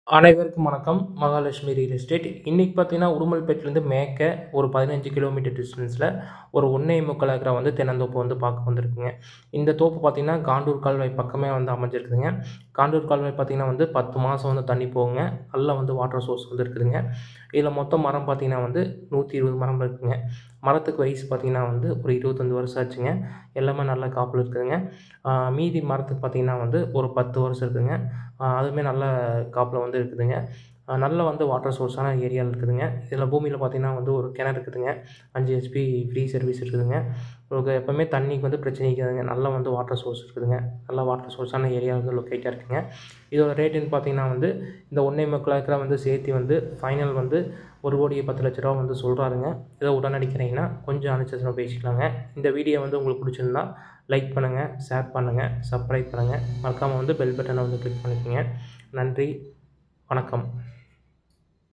அனைவருக்கும் வணக்கம் Mahalakshmi real estate இன்றைக்கி பார்த்தீங்கன்னா உடுமல்பேட்டிலேருந்து மேற்க ஒரு பதினஞ்சு கிலோமீட்டர் டிஸ்டன்ஸில் ஒரு ஒன்றே முக்கால் ஏக்கரா வந்து தென்னந்தோப்பு வந்து பார்க்க வந்திருக்குங்க இந்த தோப்பு பார்த்திங்கன்னா காண்டூர் கால்வாய் பக்கமே வந்து அமைஞ்சிருக்குதுங்க காண்டூர் கால்வாய் பார்த்திங்கன்னா வந்து பத்து மாதம் வந்து தண்ணி போகுங்க நல்லா வந்து வாட்டர் சோர்ஸ் வந்து இருக்குதுங்க இதில் மொத்தம் மரம் பார்த்திங்கன்னா வந்து நூற்றி இருபது மரம் இருக்குதுங்க மரத்துக்கு வயசு பார்த்திங்கன்னா வந்து ஒரு இருபத்தஞ்சி வருஷம் ஆச்சுங்க எல்லாமே நல்ல காப்பில் இருக்குதுங்க ஆஹ் மீதி மரத்துக்கு பார்த்திங்கன்னா வந்து ஒரு பத்து வருஷம் இருக்குதுங்க ஆஹ் அதுவுமே நல்ல காப்பில் வந்து இருக்குதுங்க ஆஹ் நல்ல வந்து வாட்டர் சோர்ஸான ஏரியாவில் இருக்குதுங்க இதில் பூமியில் பார்த்திங்கன்னா வந்து ஒரு கிணறு இருக்குதுங்க அஞ்சு ஹெச்பி ஃப்ரீ சர்வீஸ் இருக்குதுங்க உங்களுக்கு எப்போவுமே தண்ணிக்கு வந்து பிரச்சனை இருக்காதுங்க நல்ல வந்து வாட்டர் சோர்ஸ் இருக்குதுங்க நல்ல வாட்டர் சோர்ஸான ஏரியா வந்து லொக்கேட்டாக இருக்குங்க இதோட ரேட்டுன்னு பார்த்தீங்கன்னா வந்து இந்த ஒன்றே முக்கால் ஏக்கரா வந்து சேர்த்து வந்து ஃபைனல் வந்து ஒரு கோடி பத்து லட்ச ரூபா வந்து சொல்கிறாருங்க இதை உடனடிக்கிறீங்கன்னா கொஞ்சம் அனுசரிச்சு பேசிக்கலாங்க இந்த வீடியோ வந்து உங்களுக்கு பிடிச்சிருந்தா லைக் பண்ணுங்கள் ஷேர் பண்ணுங்கள் சப்ஸ்கிரைப் பண்ணுங்கள் மறக்காமல் வந்து பெல் பட்டனை வந்து கிளிக் பண்ணிக்கோங்க நன்றி வணக்கம்